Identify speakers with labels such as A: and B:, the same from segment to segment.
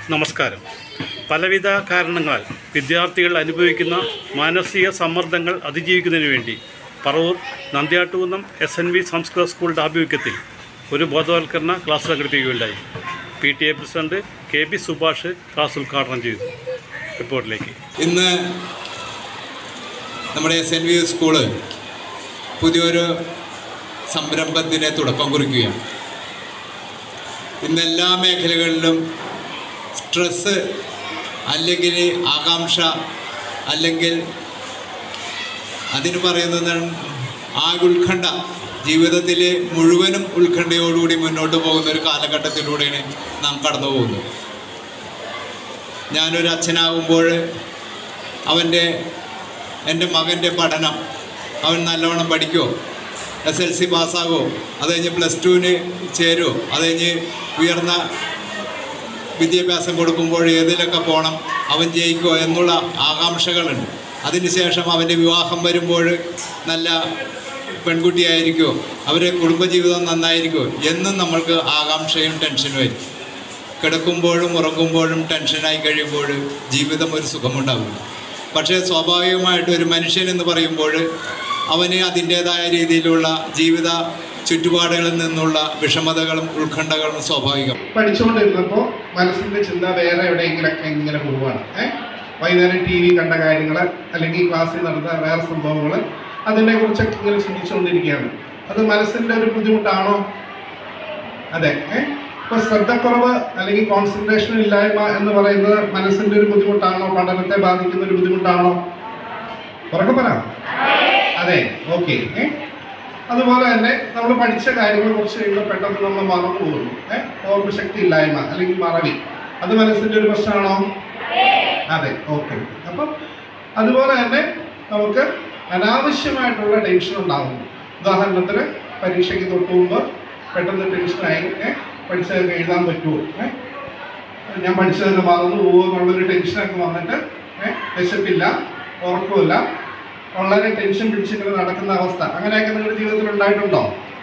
A: നമസ്കാരം പലവിധ കാരണങ്ങളാൽ വിദ്യാർത്ഥികൾ അനുഭവിക്കുന്ന മാനസിക സമ്മർദ്ദങ്ങൾ അതിജീവിക്കുന്നതിന് വേണ്ടി Paravur Nandyattukunnam S N V സംസ്കൃത സ്കൂളിൻ്റെ ആഭിമുഖ്യത്തിൽ ഒരു ബോധവൽക്കരണ ക്ലാസ് സംഘടിപ്പിക്കുകയുണ്ടായി P T A president K B Subhash class ഉദ്ഘാടനം ചെയ്തു റിപ്പോർട്ടിലേക്ക്
B: ഇന്ന് നമ്മുടെ എസ് എൻ വി സ്കൂള് പുതിയൊരു സംരംഭത്തിന് തുടക്കം കുറിക്കുകയാണ് ഇന്ന് എല്ലാ മേഖലകളിലും സ്ട്രെസ്സ് അല്ലെങ്കിൽ ആകാംക്ഷ അല്ലെങ്കിൽ അതിന് പറയുന്നത് ആ ഉത്കണ്ഠ ജീവിതത്തിൽ മുഴുവനും ഉത്കണ്ഠയോടുകൂടി മുന്നോട്ട് പോകുന്ന ഒരു കാലഘട്ടത്തിലൂടെയാണ് നാം കടന്നു പോകുന്നത് ഞാനൊരു അച്ഛനാകുമ്പോൾ അവൻ്റെ എൻ്റെ മകൻ്റെ പഠനം അവൻ നല്ലവണ്ണം പഠിക്കുമോ എസ് എൽ സി പാസ്സാകുമോ അത് കഴിഞ്ഞ് പ്ലസ് ടുവിന് ചേരുമോ അത് കഴിഞ്ഞ് ഉയർന്ന വിദ്യാഭ്യാസം കൊടുക്കുമ്പോൾ ഏതിലൊക്കെ പോകണം അവൻ ജയിക്കുമോ എന്നുള്ള ആകാംക്ഷകളുണ്ട് അതിനുശേഷം അവൻ്റെ വിവാഹം വരുമ്പോൾ നല്ല പെൺകുട്ടിയായിരിക്കുമോ അവരുടെ കുടുംബജീവിതം നന്നായിരിക്കുമോ എന്നും നമ്മൾക്ക് ആകാംക്ഷയും ടെൻഷനും ആയിരിക്കും കിടക്കുമ്പോഴും ഉറങ്ങുമ്പോഴും ടെൻഷനായി കഴിയുമ്പോൾ ജീവിതം ഒരു സുഖമുണ്ടാവില്ല പക്ഷേ സ്വാഭാവികമായിട്ട് ഒരു മനുഷ്യൻ എന്ന് പറയുമ്പോൾ അവന് അതിൻ്റേതായ രീതിയിലുള്ള ജീവിത ചുറ്റുപാടുകളിൽ നിന്നുള്ള വിഷമതകളും ഉത്കണ്ഠകളും സ്വാഭാവികം
C: പഠിച്ചുകൊണ്ടിരുന്നപ്പോൾ മനസ്സിന്റെ ചിന്ത വേറെ എവിടെയെങ്കിലൊക്കെ ഇങ്ങനെ പോവുകയാണ് ഏഹ് വൈകുന്നേരം ടി വി കണ്ട കാര്യങ്ങൾ അല്ലെങ്കിൽ ക്ലാസ്സിൽ നടന്ന വേറെ സംഭവങ്ങൾ അതിനെ കുറിച്ചൊക്കെ ഇങ്ങനെ ചിന്തിച്ചുകൊണ്ടിരിക്കുകയാണ് അത് മനസ്സിന്റെ ഒരു ബുദ്ധിമുട്ടാണോ അതെ ഏഹ് ഇപ്പൊ ശ്രദ്ധക്കുറവ് അല്ലെങ്കിൽ കോൺസെൻട്രേഷൻ ഇല്ലായ്മ എന്ന് പറയുന്നത് മനസ്സിന്റെ ഒരു ബുദ്ധിമുട്ടാണോ പഠനത്തെ ബാധിക്കുന്ന ഒരു ബുദ്ധിമുട്ടാണോ ഉറക്കെ പറ അതെ ഓക്കെ ഏഹ് അതുപോലെ തന്നെ നമ്മൾ പഠിച്ച കാര്യങ്ങൾ കുറച്ച് കഴിയുമ്പോൾ പെട്ടെന്ന് നമ്മൾ മറന്നു പോകുന്നു ഏഹ് ഓർമ്മശക്തി ഇല്ലായ്മ അല്ലെങ്കിൽ മറവി അത് മനസ്സിന്റെ ഒരു പ്രശ്നമാണോ അതെ ഓക്കെ അപ്പം അതുപോലെ തന്നെ നമുക്ക് അനാവശ്യമായിട്ടുള്ള ടെൻഷൻ ഉണ്ടാകുന്നു ഉദാഹരണത്തിന് പരീക്ഷയ്ക്ക് തൊട്ട് മുമ്പ് പെട്ടെന്ന് ടെൻഷനായി ഏഹ് പഠിച്ചതൊക്കെ എഴുതാൻ പറ്റുമോ ഏഹ് ഞാൻ പഠിച്ചതൊക്കെ മറന്നു പോകുമോ എന്നുള്ളൊരു ടെൻഷനൊക്കെ വന്നിട്ട് ഏഹ് വിശപ്പില്ല ഉറക്കമില്ല വളരെ ടെൻഷൻ പിടിച്ചിങ്ങനെ നടക്കുന്ന അവസ്ഥ അങ്ങനെയൊക്കെ നിങ്ങളുടെ ജീവിതത്തിൽ ഉണ്ടായിട്ടുണ്ടോ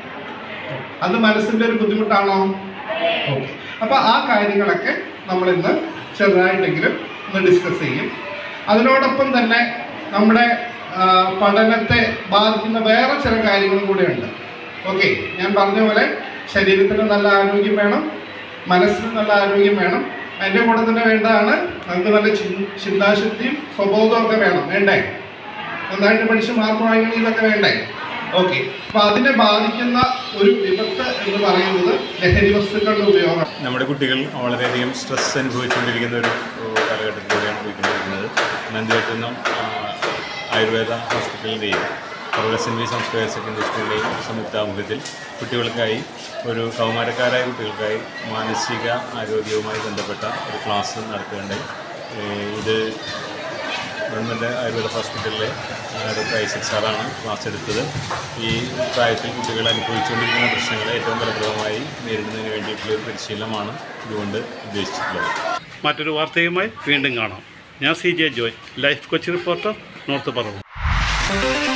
C: അത് മനസ്സിന്റെ ഒരു ബുദ്ധിമുട്ടാണോ ഓക്കെ അപ്പൊ ആ കാര്യങ്ങളൊക്കെ നമ്മൾ ഇന്ന് ചെറുതായിട്ടെങ്കിലും ഒന്ന് ഡിസ്കസ് ചെയ്യും അതിനോടൊപ്പം തന്നെ നമ്മുടെ ആ, പഠനത്തെ ബാധിക്കുന്ന വേറെ ചില കാര്യങ്ങളും കൂടെയുണ്ട് ഓക്കെ ഞാൻ പറഞ്ഞ പോലെ ശരീരത്തിന് നല്ല ആരോഗ്യം വേണം മനസ്സിന് നല്ല ആരോഗ്യം വേണം അതിൻ്റെ കൂടെ തന്നെ വേണ്ടതാണ് നമുക്ക് നല്ല ചിൻ- ചിന്താശക്തിയും സ്വബോധവും ഒക്കെ വേണം വേണ്ടേ നന്നായിട്ട് പഠിച്ച് മാർക്ക് വാങ്ങണം ഇതൊക്കെ വേണ്ടേ ഓക്കെ അപ്പൊ അതിനെ ബാധിക്കുന്ന ഒരു വിപത്ത് എന്ന് പറയുന്നത് ലഹരി വസ്തുക്കളുടെ ഉപയോഗം
D: നമ്മുടെ കുട്ടികൾ വളരെയധികം സ്ട്രെസ് അനുഭവിച്ചുകൊണ്ടിരിക്കുന്ന ഒരു ഏഹ്, കാലഘട്ടത്തിലൂടെയാണ് പോയിക്കൊണ്ടിരിക്കുന്നത് നന്ദിവെട്ടുന്ന ആയുർവേദ ഹോസ്പിറ്റലിൻ്റെയും അതുപോലെ എസ് എൻ വി സംസ്കൃത ഹയർ സെക്കൻഡറി സ്കൂളിൻ്റെയും സംയുക്താമുഖ്യത്തിൽ കുട്ടികൾക്കായി ഒരു കൗമാരക്കാരായ കുട്ടികൾക്കായി മാനസിക ആരോഗ്യവുമായി ബന്ധപ്പെട്ട ഒരു ക്ലാസ് നടത്തുകയുണ്ടായി ഏഹ്, ഇത് ഗവൺമെൻറ് ആയുർവേദ ഹോസ്പിറ്റലിലെ ആ, ഡോക്ടർ ഐസക് സാറാണ് ക്ലാസ് എടുത്തത് ഈ പ്രായത്തിൽ കുട്ടികൾ അനുഭവിച്ചുകൊണ്ടിരിക്കുന്ന പ്രശ്നങ്ങളെ ഏറ്റവും ഫലപ്രദമായി നേരിടുന്നതിന് വേണ്ടിയിട്ടുള്ള ഒരു പരിശീലനമാണ് ഇതുകൊണ്ട് ഉദ്ദേശിച്ചിട്ടുള്ളത്
A: മറ്റൊരു വാർത്തയുമായി വീണ്ടും കാണാം ഞാൻ C J Joy Life Kochi reporter north Paravur